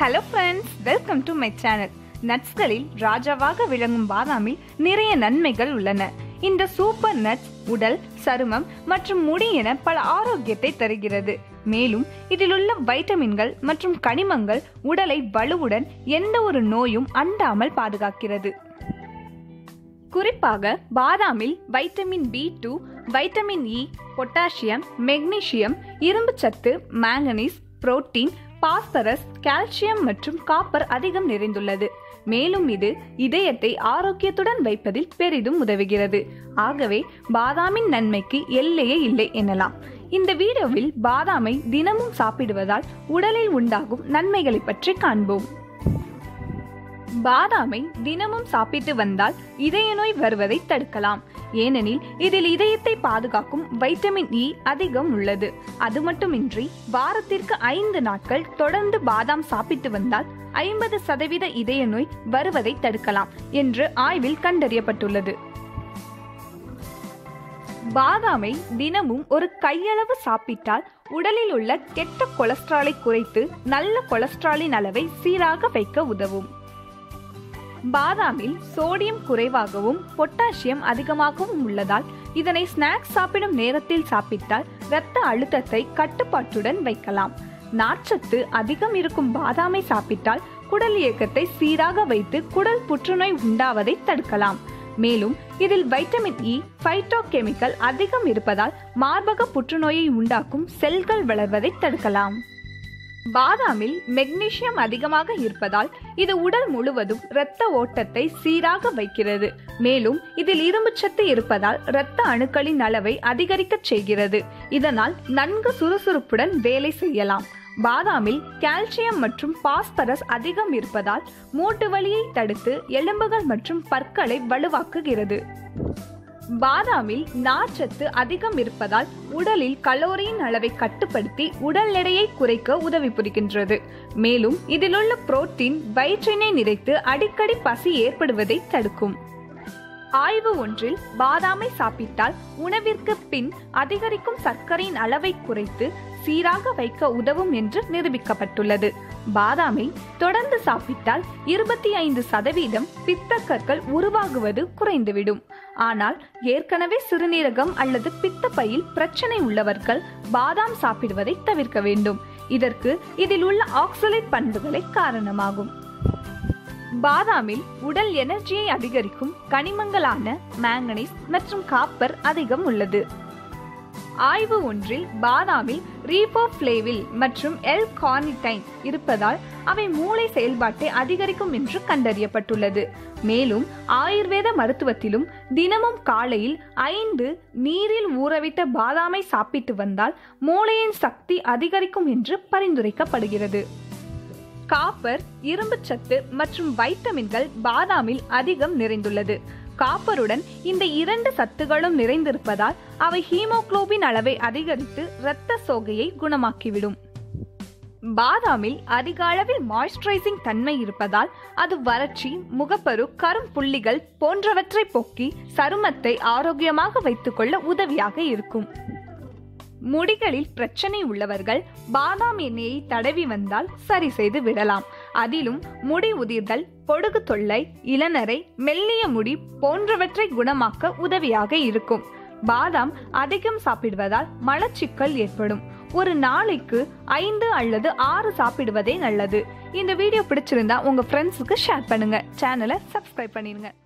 hello friends welcome to my channel நட்ஸ்களில் ராஜாவாக விளங்கும் பாதாமில் நிறைய நன்மைகள் உள்ளன இந்த சூப்பர் நட்ஸ் உடல் சருமம் மற்றும் முடி என பல ஆரோக்கியத்தை தருகிறது மேலும் இதில் உள்ள வைட்டமின்கள் மற்றும் கனிமங்கள் உடலை வலுவுடன் எந்த ஒரு நோயும் அண்டாமல் பாதுகாக்கிறது குறிப்பாக பாதாமில் vitamin B two vitamin E potassium magnesium இரும்புச்சத்து மாங்கனீஸ் புரோட்டீன் பாஸ்பரஸ் கால்சியம் மற்றும் காப்பர் அதிகம் நிறைந்துள்ளது மேலும் இது இதயத்தை ஆரோக்கியத்துடன் வைப்பதில் பெரிதும் உதவுகிறது ஆகவே பாதாமின் நன்மைக்கு எல்லையே இல்லை எனலாம் இந்த வீடியோவில் பாதாமை தினமும் சாப்பிடுவதால் உடலில் உண்டாகும் நன்மைகளை பற்றி காண்போம் பாதாமை தினமும் சாப்பிட்டு வந்தால் இதய நோய் வருவதை தடுக்கலாம் ஏனெனில் இதில் இதயத்தை பாதுகாக்கும் வைட்டமின் இ அதிகம் உள்ளது அது மட்டுமின்றி வாரத்திற்கு ஐந்து நாட்கள் தொடர்ந்து பாதாம் சாப்பிட்டு வந்தால் ஐம்பது சதவீத இதய நோய் வருவதை தடுக்கலாம் என்று ஆய்வில் கண்டறியப்பட்டுள்ளது பாதாமை தினமும் ஒரு கையளவு சாப்பிட்டால் உடலில் உள்ள கெட்ட கொலஸ்ட்ராலை குறைத்து நல்ல கொலஸ்ட்ராலின் அளவை சீராக வைக்க உதவும் பாதாமில் சோடியம் குறைவாகவும் பொட்டாசியம் அதிகமாகவும் உள்ளதால் இதனை ஸ்நாக்ஸ் சாப்பிடும் நேரத்தில் சாப்பிட்டால் இரத்த அழுத்தத்தை கட்டுப்பாட்டுடன் வைக்கலாம் நார்ச்சத்து அதிகம் இருக்கும் பாதாமை சாப்பிட்டால் குடல் இயக்கத்தை சீராக வைத்து குடல் புற்றுநோய் உண்டாவதை தடுக்கலாம் மேலும் இதில் வைட்டமின் இ பைட்டோ கெமிக்கல் அதிகம் இருப்பதால் மார்பக புற்றுநோயை உண்டாக்கும் செல்கள் வளர்வதை தடுக்கலாம் பாதாமில் மெக்னீசியம் அதிகமாக இருப்பதால் இது உடல் முழுவதும் இரத்த ஓட்டத்தை சீராக வைக்கிறது மேலும் இதில் இரும்புச்சத்து இருப்பதால் இரத்த அணுக்களின் அளவை அதிகரிக்கச் செய்கிறது இதனால் நன்கு சுறுசுறுப்புடன் வேலை செய்யலாம் பாதாமில் கால்சியம் மற்றும் பாஸ்பரஸ் அதிகம் இருப்பதால் மூட்டு வலியை தடுத்து எலும்புகள் மற்றும் பற்களை வலுவாக்குகிறது பாதாமில் நார்ச்சத்து அதிகம் இருப்பதால் உடலில் கலோரியின் அளவை கட்டுப்படுத்தி உடல் எடையை குறைக்க உதவி புரிகின்றது மேலும் இதிலுள்ள புரோட்டீன் வயிற்றினை நிறைத்து அடிக்கடி பசி ஏற்படுவதை தடுக்கும் ஆய்வு ஒன்றில் பாதாமை சாப்பிட்டால் உணவிற்கு பின் அதிகரிக்கும் சர்க்கரையின் அளவை குறைத்து சீராக வைக்க உதவும் என்று நிரூபிக்கப்பட்டுள்ளது பாதாமை தொடர்ந்து சாப்பிட்டால் இருபத்தி ஐந்து சதவீதம் பித்தக்கற்கள் உருவாகுவது குறைந்துவிடும் ஆனால் ஏற்கனவே சிறுநீரகம் அல்லது பித்தப்பையில் பிரச்சனை உள்ளவர்கள் பாதாம் சாப்பிடுவதை தவிர்க்க வேண்டும் இதற்கு இதில் உள்ள ஆக்சலேட் பண்புகளை காரணமாகும் பாதாமில் உடல் எனர்ஜியை அதிகரிக்கும் கனிமங்களான மேங்கனீஸ் மற்றும் காப்பர் அதிகம் உள்ளது ஆய்வு ஒன்றில் பாதாமில் ரீபோஃப்ளேவில் மற்றும் எல் கார்னிடைன் இருப்பதால் அவை மூளை செயல்பாட்டை அதிகரிக்கும் என்று கண்டறியப்பட்டுள்ளது மேலும் ஆயுர்வேத மருத்துவத்திலும் தினமும் காலையில் ஐந்து நீரில் ஊறவிட்ட பாதாமை சாப்பிட்டு வந்தால் மூளையின் சக்தி அதிகரிக்கும் என்று பரிந்துரைக்கப்படுகிறது காப்பர் இரும்புச்சத்து மற்றும் வைட்டமின்கள் பாதாமில் அதிகம் நிறைந்துள்ளது காப்பருடன் இந்த இரண்டு சத்துகளும் நிறைந்திருப்பதால் அவை ஹீமோகுளோபின் அளவை அதிகரித்து இரத்த சோகையை குணமாக்கிவிடும் பாதாமில் அதிக அளவில் மாய்ஸ்சரைசிங் தன்மை இருப்பதால் அது வறட்சி முகப்பரு கரும் புள்ளிகள் போன்றவற்றை போக்கி சருமத்தை ஆரோக்கியமாக வைத்துக்கொள்ள உதவியாக இருக்கும் முடிகளில் பிரச்சனை உள்ளவர்கள் பாதாம் எண்ணெயை தடவி வந்தால் சரி செய்து விடலாம் அதிலும் முடி உதிர்தல் பொடுகு தொல்லை இளநரை மெல்லிய முடி போன்றவற்றை குணமாக்க உதவியாக இருக்கும் பாதாம் அதிகம் சாப்பிடுவதால் மலச்சிக்கல் ஏற்படும் ஒரு நாளைக்கு ஐந்து அல்லது ஆறு சாப்பிடுவதே நல்லது இந்த வீடியோ பிடிச்சிருந்தா உங்க ஃப்ரெண்ட்ஸுக்கு ஷேர் பண்ணுங்க சேனலை சப்ஸ்கிரைப் பண்ணிருங்க